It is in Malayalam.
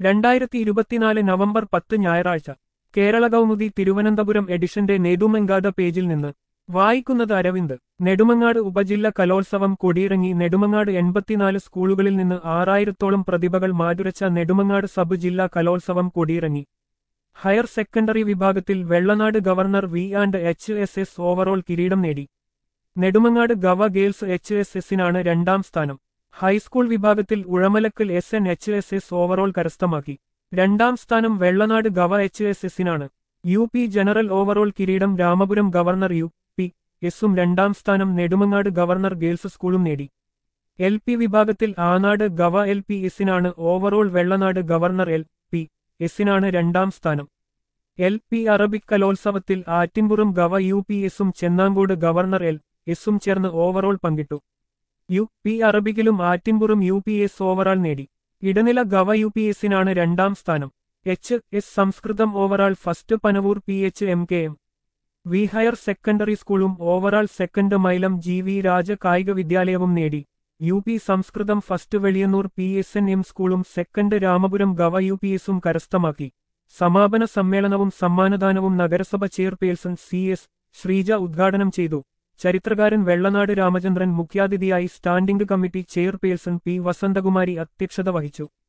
രണ്ടായിരത്തി ഇരുപത്തിനാല് നവംബർ പത്ത് ഞായറാഴ്ച കേരള കൗമുദി തിരുവനന്തപുരം എഡിഷന്റെ നെടുമങ്ങാട് പേജിൽ നിന്ന് വായിക്കുന്നത് അരവിന്ദ് നെടുമങ്ങാട് ഉപജില്ല കലോത്സവം കൊടിയിറങ്ങി നെടുമങ്ങാട് എൺപത്തിനാല് സ്കൂളുകളിൽ നിന്ന് ആറായിരത്തോളം പ്രതിഭകൾ മാറ്റുരച്ച നെടുമങ്ങാട് സബ് ജില്ലാ കലോത്സവം കൊടിയിറങ്ങി ഹയർ സെക്കൻഡറി വിഭാഗത്തിൽ Vellanad governor V and H S S overall കിരീടം നേടി നെടുമങ്ങാട് ഗവ ഗേൾസ് എച്ച് എസ് എസിനാണ് രണ്ടാം സ്ഥാനം ഹൈസ്കൂൾ വിഭാഗത്തിൽ Uzhamalakkal S N H S S overall കരസ്ഥമാക്കി രണ്ടാം സ്ഥാനം വെള്ളനാട് ഗവ എച്ച് എസ് എസിനാണ് യു പി ജനറൽ ഓവറോൾ കിരീടം രാമപുരം ഗവർണർ യു പി എസും രണ്ടാം സ്ഥാനം നെടുമങ്ങാട് ഗവർണർ ഗേൾസ് സ്കൂളും നേടി എൽ പി വിഭാഗത്തിൽ ആനാട് ഗവ എൽ പി എസിനാണ് overall Vellanad governor L P എസിനാണ് രണ്ടാം സ്ഥാനം എൽ പി അറബിക് കലോത്സവത്തിൽ ആറ്റിൻപുറം ഗവ യു പി എസും ചെന്നാങ്കോട് ഗവർണർ എൽ എസും ചേർന്ന് ഓവറോൾ പങ്കിട്ടു യു പി അറബിക്കിലും Attinpuram U P S overall നേടി ഇടനില ഗവ യു പി എസിനാണ് രണ്ടാം സ്ഥാനം എച്ച് എസ് സംസ്കൃതം overall first Panavoor P H M K M V higher secondary സ്കൂളും overall second Mylam G V Raja കായിക വിദ്യാലയവും നേടി യു പി സംസ്കൃതം first Veliyannoor P S N M സ്കൂളും second Ramapuram gov U P എസും കരസ്ഥമാക്കി സമാപന സമ്മേളനവും സമ്മാനദാനവും നഗരസഭ ചെയർപേഴ്സൺ സി എസ് ശ്രീജ ഉദ്ഘാടനം ചെയ്തു ചരിത്രകാരൻ വെള്ളനാട് രാമചന്ദ്രൻ മുഖ്യാതിഥിയായി standing committee chairperson P Vasanthakumari അധ്യക്ഷത വഹിച്ചു